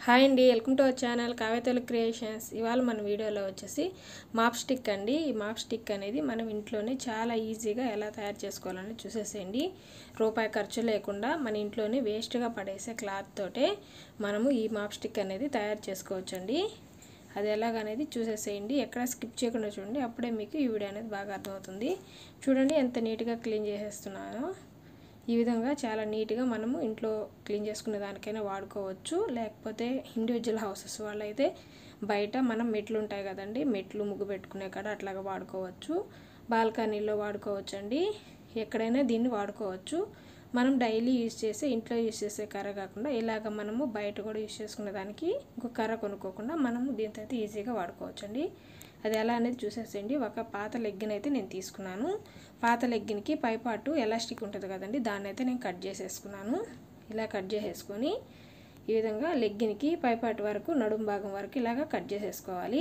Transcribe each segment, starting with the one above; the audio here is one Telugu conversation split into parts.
హాయ్ అండి welcome to our channel Kavethalu creations ఇవాళ మన వీడియోలో వచ్చేసి మాప్ స్టిక్ అండి ఈ మాప్ స్టిక్ అనేది మనం ఇంట్లోనే చాలా ఈజీగా ఎలా తయారు చేసుకోవాలని చూసేసేయండి రూపాయి ఖర్చు లేకుండా మన ఇంట్లోనే వేస్ట్గా పడేసే క్లాత్ తోటే మనము ఈ మాప్ స్టిక్ అనేది తయారు చేసుకోవచ్చండి అది ఎలాగనేది చూసేసేయండి ఎక్కడ స్కిప్ చేయకుండా చూడండి అప్పుడే మీకు ఈ వీడియో అనేది బాగా అర్థమవుతుంది చూడండి ఎంత నీట్గా క్లీన్ చేసేస్తున్నానో ఈ విధంగా చాలా నీట్గా మనము ఇంట్లో క్లీన్ చేసుకునే దానికైనా వాడుకోవచ్చు లేకపోతే ఇండివిజువల్ హౌసెస్ వాళ్ళైతే బయట మనం మెట్లు ఉంటాయి కదండి మెట్లు ముగ్గు పెట్టుకునే కాడ అట్లాగా వాడుకోవచ్చు బాల్కనీలో వాడుకోవచ్చు అండి ఎక్కడైనా దీన్ని వాడుకోవచ్చు మనం డైలీ యూజ్ చేసే ఇంట్లో యూజ్ చేసే కర్ర కాకుండా ఇలాగ మనము బయట కూడా యూజ్ చేసుకునే దానికి ఇంకో కర్ర కొనుక్కోకుండా మనము దీంతో అయితే ఈజీగా వాడుకోవచ్చు అండి అది ఎలా అనేది చూసేసేయండి ఒక పాత లెగ్గిన్ అయితే నేను తీసుకున్నాను పాత లెగ్గిన్కి పైపాటు ఎలాస్టిక్ ఉంటుంది కదండి దాన్ని అయితే నేను కట్ చేసేసుకున్నాను ఇలా కట్ చేసేసుకొని ఈ విధంగా లెగ్గిన్కి పైపాటు వరకు నడుం భాగం వరకు ఇలాగ కట్ చేసేసుకోవాలి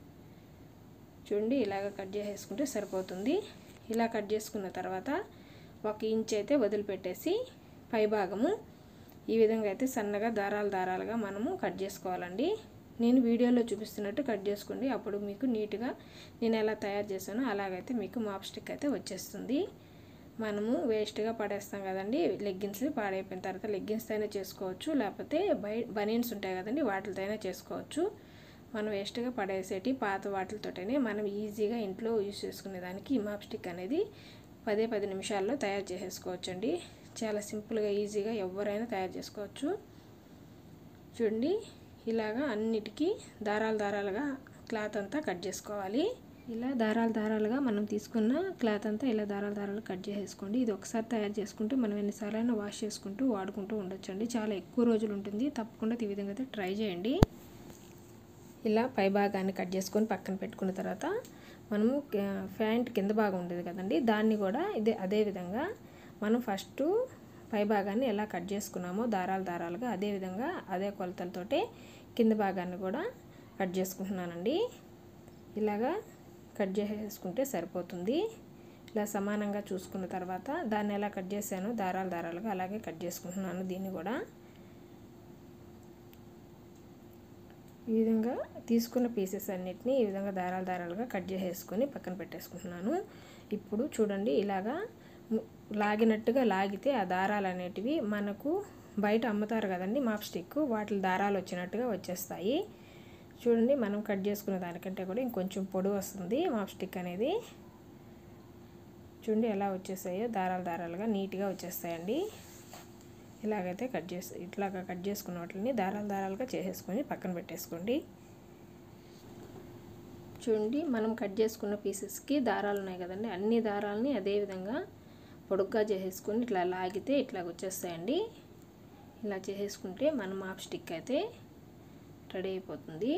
చూడండి ఇలాగ కట్ చేసేసుకుంటే సరిపోతుంది ఇలా కట్ చేసుకున్న తర్వాత ఒక ఇంచ్ అయితే వదిలిపెట్టేసి పై భాగము ఈ విధంగా అయితే సన్నగా దారాలు దారాలుగా మనము కట్ చేసుకోవాలండి నేను వీడియోలో చూపిస్తున్నట్టు కట్ చేసుకోండి అప్పుడు మీకు నీట్గా నేను ఎలా తయారు చేశానో అలాగైతే మీకు మాప్ స్టిక్ అయితే వచ్చేస్తుంది మనము వేస్ట్గా పడేస్తాం కదండి లెగ్గిన్స్ పాడైపోయిన తర్వాత లెగ్గిన్స్ అయినా చేసుకోవచ్చు లేకపోతే బై బనీన్స్ ఉంటాయి కదండి వాటితో అయినా చేసుకోవచ్చు మనం వేస్ట్గా పడేసేటి పాత వాటితోటనే మనం ఈజీగా ఇంట్లో యూజ్ చేసుకునే దానికి ఈ మాప్ స్టిక్ అనేది పదే పది నిమిషాల్లో తయారు చేసేసుకోవచ్చండి చాలా సింపుల్గా ఈజీగా ఎవరైనా తయారు చేసుకోవచ్చు చూడండి ఇలాగా అన్నిటికీ దారాలు దారాలుగా క్లాత్ అంతా కట్ చేసుకోవాలి ఇలా దారాలు దారాలుగా మనం తీసుకున్న క్లాత్ అంతా ఇలా దారాలు దారాలు కట్ చేసేసుకోండి ఇది ఒకసారి తయారు చేసుకుంటే మనం ఎన్నిసార్లైనా వాష్ చేసుకుంటూ వాడుకుంటూ ఉండొచ్చండి చాలా ఎక్కువ రోజులు ఉంటుంది తప్పకుండా ఈ విధంగా అయితే ట్రై చేయండి ఇలా పై భాగాన్ని కట్ చేసుకొని పక్కన పెట్టుకున్న తర్వాత మనము ప్యాంట్ కింద భాగం ఉండేది కదండి దాన్ని కూడా ఇదే అదే విధంగా మనం ఫస్ట్ పై భాగాన్ని ఎలా కట్ చేసుకున్నామో దారాలు దారాలుగా అదే విధంగా అదే కొలతలతోటే కింద భాగాన్ని కూడా కట్ చేసుకుంటున్నానండి ఇలాగా కట్ చేసేసుకుంటే సరిపోతుంది ఇలా సమానంగా చూసుకున్న తర్వాత దాన్ని ఎలా కట్ చేశానో దారాలు దారాలుగా అలాగే కట్ చేసుకుంటున్నాను దీన్ని కూడా ఈ విధంగా తీసుకున్న పీసెస్ అన్నిటిని ఈ విధంగా దారాలు దారాలుగా కట్ చేసేసుకొని పక్కన పెట్టేసుకుంటున్నాను ఇప్పుడు చూడండి ఇలాగా లాగినట్టుగా లాగితే ఆ దారాలు అనేటివి మనకు బయట అమ్ముతారు కదండి మాప్ స్టిక్ వాటి దారాలు వచ్చినట్టుగా వచ్చేస్తాయి చూడండి మనం కట్ చేసుకునే దానికంటే కూడా ఇంకొంచెం పొడి వస్తుంది మాప్ స్టిక్ అనేది చూడండి ఎలా వచ్చేసాయో దారాలు దారాలుగా నీట్గా వచ్చేస్తాయండి ఇలాగైతే కట్ చేసి ఇట్లాగా కట్ చేసుకున్న వాటిని దారాలు దారాలుగా చేసేసుకొని పక్కన పెట్టేసుకోండి చూడండి మనం కట్ చేసుకున్న పీసెస్కి దారాలు ఉన్నాయి కదండి అన్ని దారాలని అదే విధంగా పొడుగ్గా చేసేసుకొని ఇట్లా లాగితే ఇట్లా వచ్చేస్తాయండి ఇలా చేసేసుకుంటే మన మాప్ స్టిక్ అయితే రెడీ అయిపోతుంది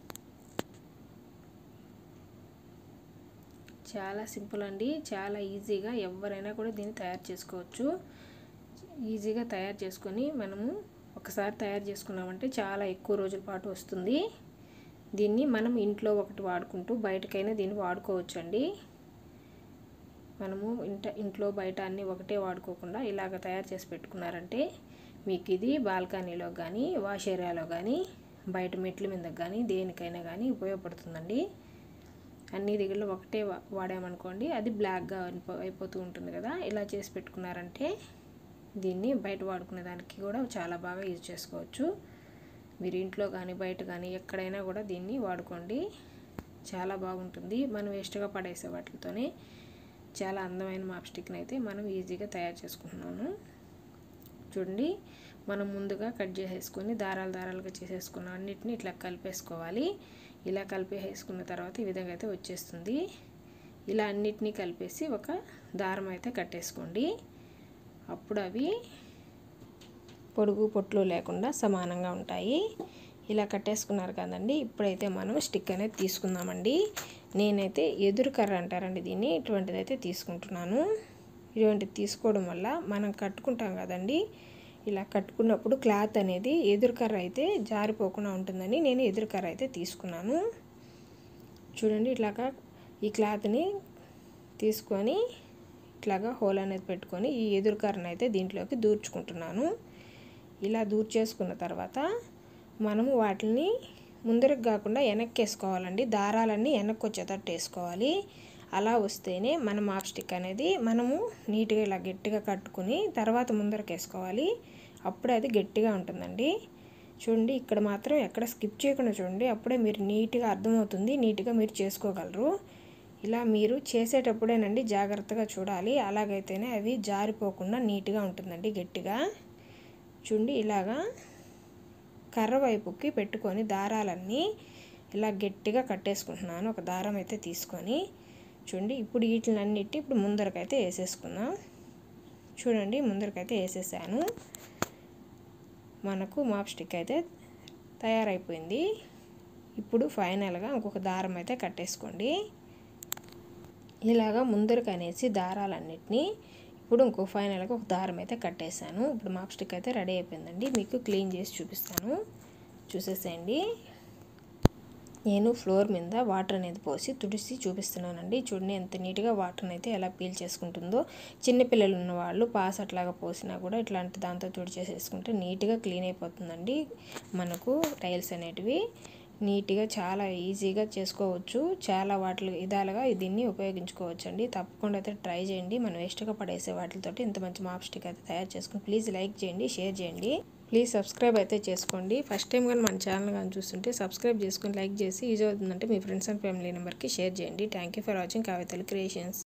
చాలా సింపుల్ అండి చాలా ఈజీగా ఎవరైనా కూడా దీన్ని తయారు చేసుకోవచ్చు ఈజీగా తయారు చేసుకొని మనము ఒకసారి తయారు చేసుకున్నామంటే చాలా ఎక్కువ రోజుల పాటు వస్తుంది దీన్ని మనం ఇంట్లో ఒకటి వాడుకుంటూ బయటకైనా దీన్ని వాడుకోవచ్చు అండి మనము ఇంట ఇంట్లో బయట అన్నీ ఒకటే వాడుకోకుండా ఇలాగ తయారు చేసి పెట్టుకున్నారంటే మీకు ఇది బాల్కనీలో కానీ వాష్ ఏరియాలో కానీ బయట మెట్ల మీద కానీ దేనికైనా కానీ ఉపయోగపడుతుందండి అన్ని దగ్గరలో ఒకటే వాడామనుకోండి అది బ్లాక్గా అయిపోతూ ఉంటుంది కదా ఇలా చేసి పెట్టుకున్నారంటే దీన్ని బయట వాడుకునే దానికి కూడా చాలా బాగా యూజ్ చేసుకోవచ్చు మీరు ఇంట్లో కానీ బయట కానీ ఎక్కడైనా కూడా దీన్ని వాడుకోండి చాలా బాగుంటుంది మనం వేస్ట్గా పడేసే వాటితోనే చాలా అందమైన మాప్ స్టిక్ని అయితే మనం ఈజీగా తయారు చేసుకుంటున్నాము చూడండి మనం ముందుగా కట్ చేసేసుకొని దారాలు దారాలుగా చేసేసుకున్న అన్నిటిని ఇట్లా కలిపేసుకోవాలి ఇలా కలిపేసుకున్న తర్వాత ఈ విధంగా అయితే వచ్చేస్తుంది ఇలా అన్నిటినీ కలిపేసి ఒక దారం అయితే కట్టేసుకోండి అప్పుడు అవి పొడుగు పొట్లు లేకుండా సమానంగా ఉంటాయి ఇలా కట్టేసుకున్నారు కదండి ఇప్పుడైతే మనం స్టిక్ అనేది తీసుకుందామండి నేనైతే ఎదురు కర్ర అంటారండి దీన్ని ఇటువంటిది అయితే తీసుకుంటున్నాను ఇటువంటిది తీసుకోవడం వల్ల మనం కట్టుకుంటాం కదండి ఇలా కట్టుకున్నప్పుడు క్లాత్ అనేది ఎదురు కర్ర అయితే జారిపోకుండా ఉంటుందని నేను ఎదురు కర్ర అయితే తీసుకున్నాను చూడండి ఇట్లాగా ఈ క్లాత్ని తీసుకొని ఇట్లాగా హోల్ అనేది పెట్టుకొని ఈ ఎదురు కర్రను అయితే దీంట్లోకి దూర్చుకుంటున్నాను ఇలా దూర్చేసుకున్న తర్వాత మనము వాటిని ముందరకు కాకుండా వెనక్కి వేసుకోవాలండి దారాలన్నీ వెనక్కి వచ్చేటట్టు వేసుకోవాలి అలా వస్తేనే మన మాప్ స్టిక్ అనేది మనము నీట్గా ఇలా గట్టిగా కట్టుకుని తర్వాత ముందరకు వేసుకోవాలి అప్పుడే అది గట్టిగా ఉంటుందండి చూడండి ఇక్కడ మాత్రం ఎక్కడ స్కిప్ చేయకుండా చూడండి అప్పుడే మీరు నీట్గా అర్థమవుతుంది నీట్గా మీరు చేసుకోగలరు ఇలా మీరు చేసేటప్పుడేనండి జాగ్రత్తగా చూడాలి అలాగైతేనే అవి జారిపోకుండా నీట్గా ఉంటుందండి గట్టిగా చూడండి ఇలాగా కర్ర వైపుకి పెట్టుకొని దారాలన్నీ ఇలా గట్టిగా కట్టేసుకుంటున్నాను ఒక దారం అయితే తీసుకొని చూడండి ఇప్పుడు వీటినన్నిటి ఇప్పుడు ముందరకైతే వేసేసుకుందాం చూడండి ముందరకైతే వేసేసాను మనకు మాప్ స్టిక్ అయితే తయారైపోయింది ఇప్పుడు ఫైనల్గా ఇంకొక దారం అయితే కట్టేసుకోండి ఇలాగా ముందరకు అనేసి దారాలన్నిటినీ ఇప్పుడు ఇంకో ఫైనల్గా ఒక దారం అయితే కట్టేశాను ఇప్పుడు మాప్ స్టిక్ అయితే రెడీ అయిపోయిందండి మీకు క్లీన్ చేసి చూపిస్తాను చూసేసేయండి నేను ఫ్లోర్ మీద వాటర్ అనేది పోసి తుడిసి చూపిస్తున్నానండి చూడండి ఎంత నీట్గా వాటర్ అయితే ఎలా పీల్ చేసుకుంటుందో చిన్నపిల్లలు ఉన్న వాళ్ళు పాస్ అట్లాగా పోసినా కూడా ఇట్లాంటి దాంతో తుడిచేసేసుకుంటే నీట్గా క్లీన్ అయిపోతుందండి మనకు టైల్స్ అనేటివి నీట్గా చాలా ఈజీగా చేసుకోవచ్చు చాలా వాటి విధాలుగా దీన్ని ఉపయోగించుకోవచ్చు అండి తప్పకుండా అయితే ట్రై చేయండి మనం వేస్ట్గా పడేసే వాటితోటి ఇంత మంచి మాప్ స్టిక్ అయితే తయారు చేసుకుని ప్లీజ్ లైక్ చేయండి షేర్ చేయండి ప్లీజ్ సబ్స్క్రైబ్ అయితే చేసుకోండి ఫస్ట్ టైం కానీ మన ఛానల్ కానీ చూస్తుంటే సబ్స్క్రైబ్ చేసుకొని లైక్ చేసి యూజ్ అవుతుందంటే మీ ఫ్రెండ్స్ అండ్ ఫ్యామిలీ నెంబర్కి షేర్ చేయండి thank you for watching Kavithalu creations